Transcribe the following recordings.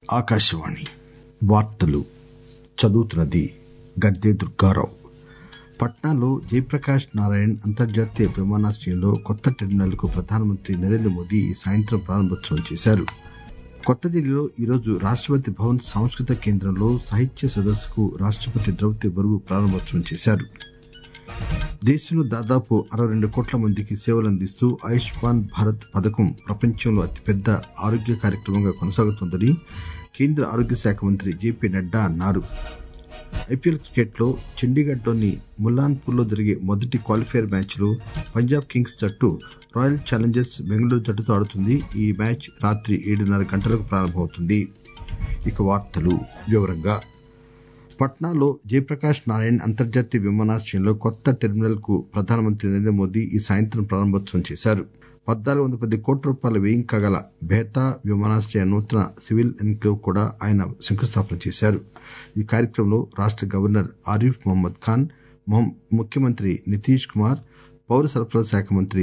ఆకాశవాణి వార్తలు చదువుతున్నది గద్దె దుర్గారావు పట్నాలో జయప్రకాష్ నారాయణ్ అంతర్జాతీయ విమానాశ్రయంలో కొత్త టెర్మినల్ కు ప్రధానమంత్రి నరేంద్ర మోదీ ఈ సాయంత్రం ప్రారంభోత్సవం చేశారు కొత్త ఢిల్లీలో ఈరోజు రాష్టపతి భవన్ సాంస్కృతిక కేంద్రంలో సాహిత్య సదస్సుకు రాష్టపతి ద్రౌపది ముర్ము ప్రారంభోత్సవం చేశారు దేశంలో దాదాపు అరవై రెండు కోట్ల మందికి సేవలు అందిస్తూ ఆయుష్మాన్ భారత్ పథకం ప్రపంచంలో అతిపెద్ద ఆరోగ్య కార్యక్రమంగా కొనసాగుతోందని కేంద్ర ఆరోగ్య శాఖ మంత్రి జేపీ నడ్డా అన్నారు ఐపీఎల్ క్రికెట్ లో చండీగఢ్లోని ముల్లాన్పూర్ లో జరిగే మొదటి క్వాలిఫైయర్ మ్యాచ్ లో పంజాబ్ కింగ్స్ జట్టు రాయల్ ఛాలెంజర్స్ బెంగళూరు జట్టుతో ఆడుతుంది ఈ మ్యాచ్ రాత్రి ఏడున్నర గంటలకు ప్రారంభమవుతుంది ఇక వార్తలు వివరంగా పట్నాలో జయప్రకాష్ నారాయణ్ అంతర్జాతీయ విమానాశ్రయంలో కొత్త టెర్మినల్ కు ప్రధానమంత్రి నరేంద్ర మోదీ ఈ సాయంత్రం ప్రారంభోత్సవం చేశారు పద్నాలుగు వందల పది కోట్ల రూపాయల వ్యయం గల బేతా విమానాశ్రయ నూతన సివిల్ ఎన్క్లేవ్ కూడా ఆయన శంకుస్థాపన చేశారు ఈ కార్యక్రమంలో రాష్ట గవర్నర్ ఆరిఫ్ మహమ్మద్ ఖాన్ ముఖ్యమంత్రి నితీష్ కుమార్ పౌర సరఫరాల శాఖ మంత్రి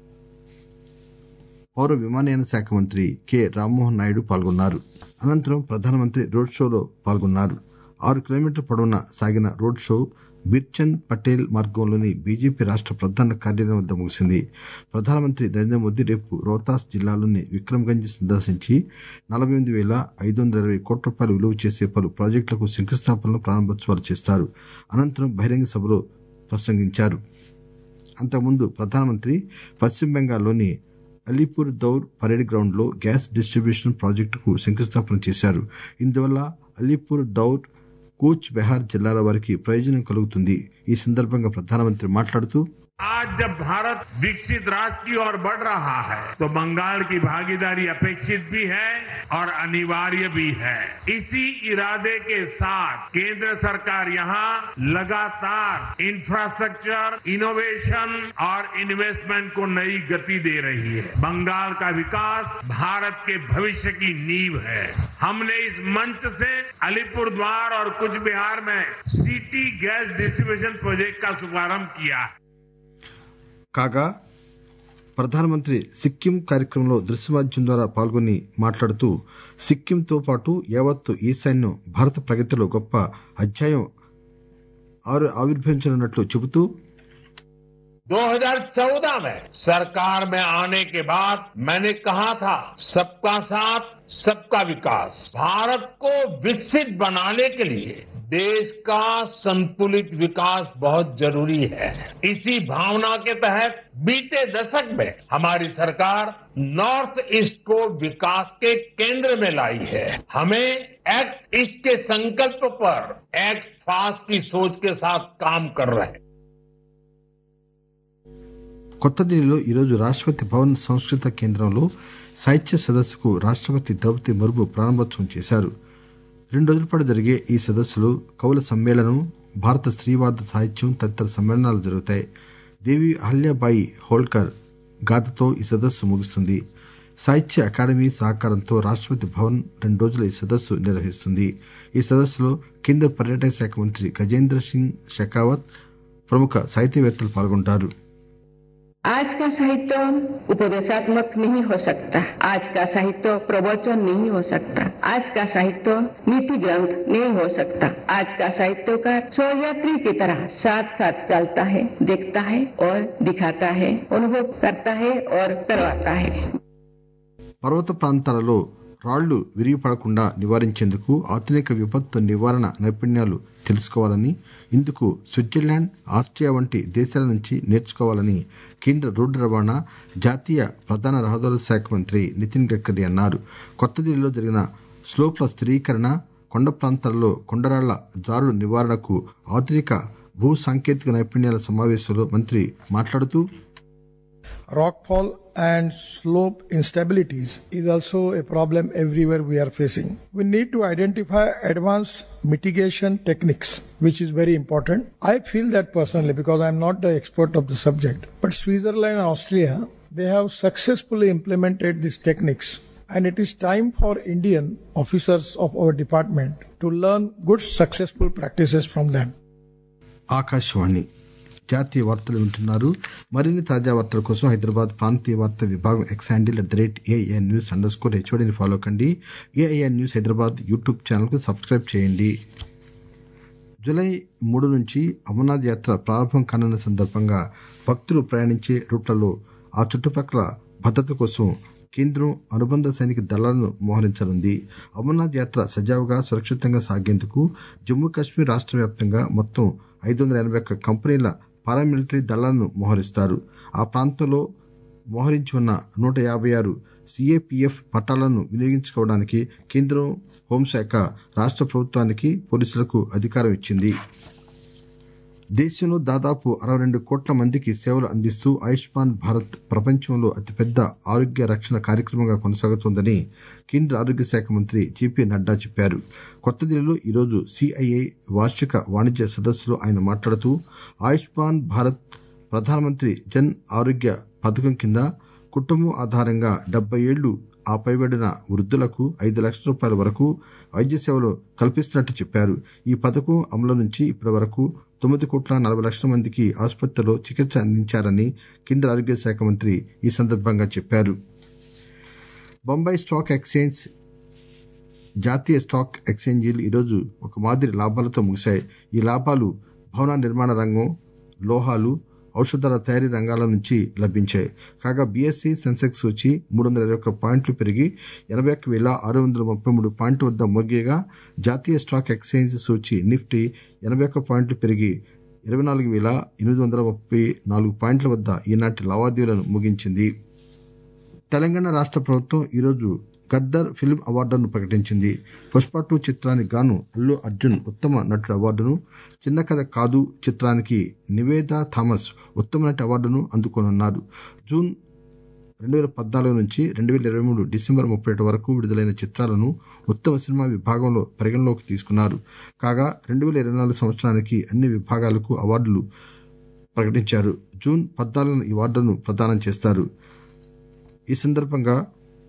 పౌర విమానయాన శాఖ మంత్రి కె రామ్మోహన్ నాయుడు పాల్గొన్నారు అనంతరం ప్రధానమంత్రి రోడ్ షోలో పాల్గొన్నారు ఆరు కిలోమీటర్ల పొడవున సాగిన రోడ్ షో బీర్చంద్ పటేల్ మార్గంలోని బీజేపీ రాష్ట ప్రధాన కార్యాలయం వద్ద ముగిసింది ప్రధానమంత్రి నరేంద్ర మోదీ రేపు రోహతాస్ జిల్లాలోని విక్రమ్గంజ్ సందర్శించి నలభై ఎనిమిది వేల ఐదు వందల ఇరవై కోట్ల రూపాయలు విలువ చేసే పలు ప్రాజెక్టులకు శంకుస్థాపనలు ప్రారంభోత్సవాలు చేస్తారు అనంతరం బహిరంగ సభలో ప్రసంగించారు అంతకుముందు ప్రధానమంత్రి పశ్చిమ బెంగాల్లోని అలీపూర్ దౌర్ పరేడ్ గ్రౌండ్ లో గ్యాస్ డిస్టిబ్యూషన్ ప్రాజెక్టుకు శంకుస్థాపన చేశారు ఇందువల్ల అలీపూర్ దౌర్ కూచ్ బెహార్ జిల్లాల వారికి ప్రయోజనం కలుగుతుంది ఈ సందర్భంగా ప్రధానమంత్రి మాట్లాడుతూ आज जब भारत विकसित राष्ट्र की ओर बढ़ रहा है तो बंगाल की भागीदारी अपेक्षित भी है और अनिवार्य भी है इसी इरादे के साथ केंद्र सरकार यहां लगातार इंफ्रास्ट्रक्चर इनोवेशन और इन्वेस्टमेंट को नई गति दे रही है बंगाल का विकास भारत के भविष्य की नींव है हमने इस मंच से अलीपुर द्वार और कुछ बिहार में सिटी गैस डिस्ट्रीब्यूशन प्रोजेक्ट का शुभारंभ किया है కాగా ప్రధానమంత్రి సిక్కిం కార్యక్రమంలో దృశ్యమాధ్యం ద్వారా పాల్గొని మాట్లాడుతూ సిక్కింతో పాటు యావత్తు ఈశాన్యం భారత ప్రగతిలో గొప్ప అధ్యాయం ఆవిర్భవించనున్నట్లు చెబుతూ 2014 में सरकार में आने के बाद मैंने कहा था सबका साथ सबका विकास भारत को विकसित बनाने के लिए देश का संतुलित विकास बहुत जरूरी है इसी भावना के तहत बीते दशक में हमारी सरकार नॉर्थ ईस्ट को विकास के केंद्र में लाई है हमें एक्ट ईस्ट के संकल्प पर एक्ट फास्ट की सोच के साथ काम कर रहे हैं కొత్త ఢిల్లీలో ఈరోజు రాష్టపతి భవన్ సంస్కృత కేంద్రంలో సాహిత్య సదస్సుకు రాష్టపతి ద్రౌపది ముర్ము ప్రారంభోత్సవం చేశారు రెండు రోజుల పాటు జరిగే ఈ సదస్సులో కవుల సమ్మేళనం భారత స్త్రీవాద సాహిత్యం తదితర సమ్మేళనాలు జరుగుతాయి దేవి అహల్యాబాయి హోల్కర్ గాథతో ఈ సదస్సు ముగుస్తుంది సాహిత్య అకాడమీ సహకారంతో రాష్టపతి భవన్ రెండు రోజుల ఈ సదస్సు నిర్వహిస్తుంది ఈ సదస్సులో కేంద్ర పర్యాటక శాఖ మంత్రి గజేంద్ర సింగ్ షెకావత్ ప్రముఖ సాహితీవేత్తలు పాల్గొంటారు आज का साहित्य उपदेशात्मक नहीं हो सकता आज का साहित्य प्रवचन नहीं हो सकता आज का साहित्य नीति ग्रंथ नहीं हो सकता आज का साहित्यकार स्वयात्री की तरह साथ साथ चलता है देखता है और दिखाता है अनुभव करता है और करवाता है పర్వత ప్రాంతాలలో రాళ్లు విరిగిపడకుండా నివారించేందుకు ఆధునిక విపత్తు నివారణ నైపుణ్యాలు తెలుసుకోవాలని ఇందుకు స్విట్జర్లాండ్ ఆస్ట్రియా వంటి దేశాల నుంచి నేర్చుకోవాలని కేంద్ర రోడ్డు రవాణా జాతీయ ప్రధాన రహదారుల శాఖ మంత్రి నితిన్ గడ్కరీ అన్నారు కొత్త ఢిల్లీలో జరిగిన స్లోప్ల స్థిరీకరణ కొండ ప్రాంతాల్లో కొండరాళ్ల జారుడు నివారణకు ఆధునిక భూ సాంకేతిక నైపుణ్యాల సమావేశంలో మంత్రి మాట్లాడుతూ rockfall and slope instabilities is also a problem everywhere we are facing. We need to identify advanced mitigation techniques, which is very important. I feel that personally because I'm not the expert of the subject. But Switzerland and Austria, they have successfully implemented these techniques. And it is time for Indian officers of our department to learn good successful practices from them. Akashvani జాతీయ వార్తలు వింటున్నారు మరిన్ని తాజా వార్తల కోసం హైదరాబాద్ ప్రాంతీయ వార్తా విభాగం X handle at the rate AIN news underscore హెచ్ఓడిని ఫాలో కండి ఏఐఎన్ న్యూస్ హైదరాబాద్ యూట్యూబ్ ఛానల్కు సబ్స్క్రైబ్ చేయండి జూలై మూడు నుంచి అమర్నాథ్ యాత్ర ప్రారంభం కానున్న సందర్భంగా భక్తులు ప్రయాణించే రూట్లలో ఆ చుట్టుప్రక్కల భద్రత కోసం కేంద్రం అనుబంధ సైనిక దళాలను మోహరించనుంది అమర్నాథ్ యాత్ర సజావుగా సురక్షితంగా సాగేందుకు జమ్మూ కాశ్మీర్ రాష్ట్ర వ్యాప్తంగా మొత్తం ఐదు వందల ఎనభై ఒక్క కంపెనీల పారామిలిటరీ దళాలను మోహరిస్తారు ఆ ప్రాంతంలో మోహరించి ఉన్న నూట యాభై ఆరు సిఏపిఎఫ్ పట్టాలను వినియోగించుకోవడానికి కేంద్రం హోంశాఖ రాష్ట్ర ప్రభుత్వానికి పోలీసులకు అధికారం ఇచ్చింది దేశంలో దాదాపు అరవై రెండు కోట్ల మందికి సేవలు అందిస్తూ ఆయుష్మాన్ భారత్ ప్రపంచంలో అతిపెద్ద ఆరోగ్య రక్షణ కార్యక్రమంగా కొనసాగుతోందని కేంద్ర ఆరోగ్య శాఖ మంత్రి జేపీ నడ్డా చెప్పారు కొత్త ఢిల్లీలో ఈరోజు సిఐఐ వార్షిక వాణిజ్య సదస్సులో ఆయన మాట్లాడుతూ ఆయుష్మాన్ భారత్ ప్రధానమంత్రి జన్ ఆరోగ్య పథకం కింద కుటుంబం ఆధారంగా డెబ్బై ఏళ్లు ఆ పైబడిన వృద్ధులకు ఐదు లక్షల రూపాయల వరకు వైద్య సేవలు కల్పిస్తున్నట్టు చెప్పారు ఈ పథకం అమలు నుంచి ఇప్పటి వరకు తొమ్మిది కోట్ల నలభై లక్షల మందికి ఆసుపత్రిలో చికిత్స అందించారని కేంద్ర ఆరోగ్య శాఖ మంత్రి ఈ సందర్భంగా చెప్పారు బొంబాయి స్టాక్ ఎక్స్చేంజ్ జాతీయ స్టాక్ ఎక్స్చేంజీలు ఈరోజు ఒక మాదిరి లాభాలతో ముగిశాయి ఈ లాభాలు భవన నిర్మాణ రంగం లోహాలు ఔషధాల తయారీ రంగాల నుంచి లభించాయి కాగా బీఎస్సీ సెన్సెక్స్ సూచి మూడు వందల ఇరవై ఒక్క పాయింట్లు పెరిగి ఎనభై ఒక్క వేల ఆరు వందల ముప్పై మూడు పాయింట్ల వద్ద మొగ్గేగా జాతీయ స్టాక్ ఎక్స్చేంజ్ సూచి నిఫ్టీ ఎనభై ఒక్క పాయింట్లు పెరిగి ఇరవై నాలుగు వేల ఎనిమిది వందల ముప్పై నాలుగు పాయింట్ల వద్ద ఈనాటి లావాదేవీలను ముగించింది తెలంగాణ రాష్ట్ర ప్రభుత్వం ఈరోజు గద్దర్ ఫిల్మ్ అవార్డును ప్రకటించింది పుష్ప టూ చిత్రానికి గాను అల్లు అర్జున్ ఉత్తమ నటుడు అవార్డును చిన్న కథ కాదు చిత్రానికి నివేదా థామస్ ఉత్తమ నటి అవార్డును అందుకోనున్నారు జూన్ రెండు వేల పద్నాలుగు నుంచి రెండు వేల ఇరవై మూడు డిసెంబర్ ముప్పై ఒకటి వరకు విడుదలైన చిత్రాలను ఉత్తమ సినిమా విభాగంలో పరిగణలోకి తీసుకున్నారు కాగా రెండు వేల ఇరవై నాలుగు సంవత్సరానికి అన్ని విభాగాలకు అవార్డులు ప్రకటించారు జూన్ పద్నాలుగున ఈ అవార్డును ప్రదానం చేస్తారు ఈ సందర్భంగా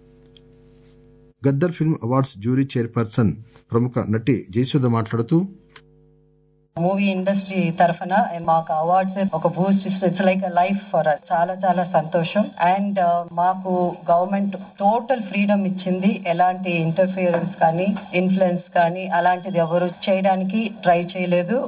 Gaddar film awards jury chairperson ప్రముఖ నటి జయసుధ మాట్లాడుతూ మూవీ ఇండస్ట్రీ తరఫున మాకు అవార్డ్స్ ఒక boost it's like life for చాలా చాలా సంతోషం అండ్ మాకు గవర్నమెంట్ టోటల్ ఫ్రీడమ్ ఇచ్చింది ఎలాంటి ఇంటర్ఫియరెన్స్ కానీ ఇన్ఫ్లుయెన్స్ కానీ అలాంటిది ఎవరు చేయడానికి ట్రై చేయలేదు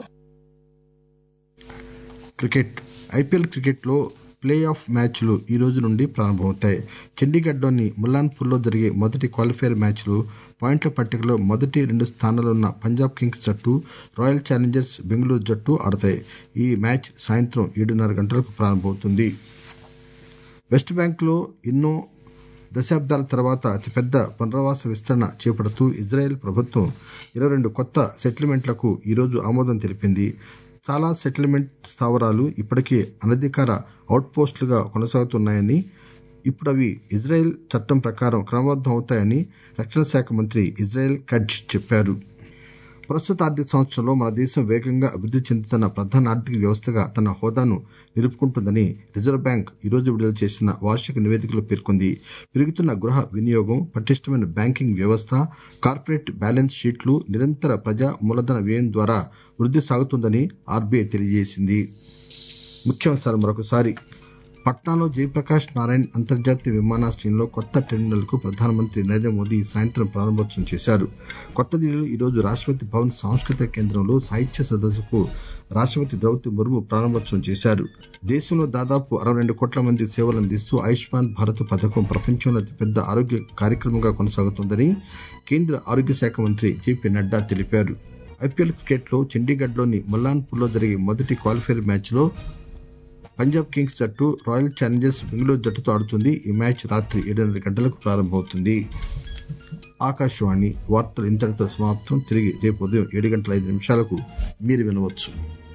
క్రికెట్ ఐపీఎల్ క్రికెట్లో ప్లే ఆఫ్ మ్యాచ్లు ఈ రోజు నుండి ప్రారంభమవుతాయి చండీగఢ్లోని ముల్లాన్పూర్లో జరిగే మొదటి క్వాలిఫైర్ మ్యాచ్లో పాయింట్ల పట్టికలో మొదటి రెండు స్థానాల్లో ఉన్న పంజాబ్ కింగ్స్ జట్టు రాయల్ ఛాలెంజర్స్ బెంగళూరు జట్టు ఆడతాయి ఈ మ్యాచ్ సాయంత్రం ఏడున్నర గంటలకు ప్రారంభమవుతుంది వెస్ట్ బ్యాంక్లో ఎన్నో దశాబ్దాల తర్వాత అతిపెద్ద పునరావాస విస్తరణ చేపడుతూ ఇజ్రాయెల్ ప్రభుత్వం ఇరవై రెండు కొత్త సెటిల్మెంట్లకు ఈరోజు ఆమోదం తెలిపింది చాలా సెటిల్మెంట్ స్థావరాలు ఇప్పటికే అనధికార అవుట్పోస్టులుగా కొనసాగుతున్నాయని ఇప్పుడు అవి ఇజ్రాయెల్ చట్టం ప్రకారం క్రమబద్దం అవుతాయని రక్షణ శాఖ మంత్రి ఇజ్రాయెల్ కడ్జ్ చెప్పారు ప్రస్తుత ఆర్థిక సంవత్సరంలో మన దేశం వేగంగా అభివృద్ధి చెందుతున్న ప్రధాన ఆర్థిక వ్యవస్థగా తన హోదాను నిలుపుకుంటుందని రిజర్వ్ బ్యాంక్ ఈరోజు విడుదల చేసిన వార్షిక నివేదికలో పేర్కొంది పెరుగుతున్న గృహ వినియోగం పటిష్టమైన బ్యాంకింగ్ వ్యవస్థ కార్పొరేట్ బ్యాలెన్స్ షీట్లు నిరంతర ప్రజా మూలధన వ్యయం ద్వారా వృద్ధి సాగుతుందని ఆర్బీఐ తెలియజేసింది ముఖ్యాంశాలు మరొకసారి పట్నాలో జయప్రకాష్ నారాయణ్ అంతర్జాతీయ విమానాశ్రయంలో కొత్త టెర్మినల్కు ప్రధానమంత్రి నరేంద్ర మోదీ ఈ సాయంత్రం ప్రారంభోత్సవం చేశారు కొత్త ఢిల్లీలో ఈరోజు రాష్ట్రపతి భవన్ సాంస్కృతిక కేంద్రంలో సాహిత్య సదస్సుకు రాష్ట్రపతి ద్రౌపది ముర్ము ప్రారంభోత్సవం చేశారు దేశంలో దాదాపు అరవై రెండు కోట్ల మంది సేవలు అందిస్తూ ఆయుష్మాన్ భారత్ పథకం ప్రపంచంలో అతిపెద్ద ఆరోగ్య కార్యక్రమంగా కొనసాగుతోందని కేంద్ర ఆరోగ్య శాఖ మంత్రి జేపీ నడ్డా తెలిపారు ఐపీఎల్ క్రికెట్లో చండీగఢ్లోని ముల్లాన్పూర్లో జరిగే మొదటి క్వాలిఫైర్ మ్యాచ్లో పంజాబ్ కింగ్స్ జట్టు రాయల్ ఛాలెంజర్స్ బెంగళూరు జట్టుతో ఆడుతుంది ఈ మ్యాచ్ రాత్రి ఏడున్నర గంటలకు ప్రారంభమవుతుంది ఆకాశవాణి వార్తలు ఇంతటితో సమాప్తం తిరిగి రేపు ఉదయం ఏడు గంటల ఐదు నిమిషాలకు మీరు వినవచ్చు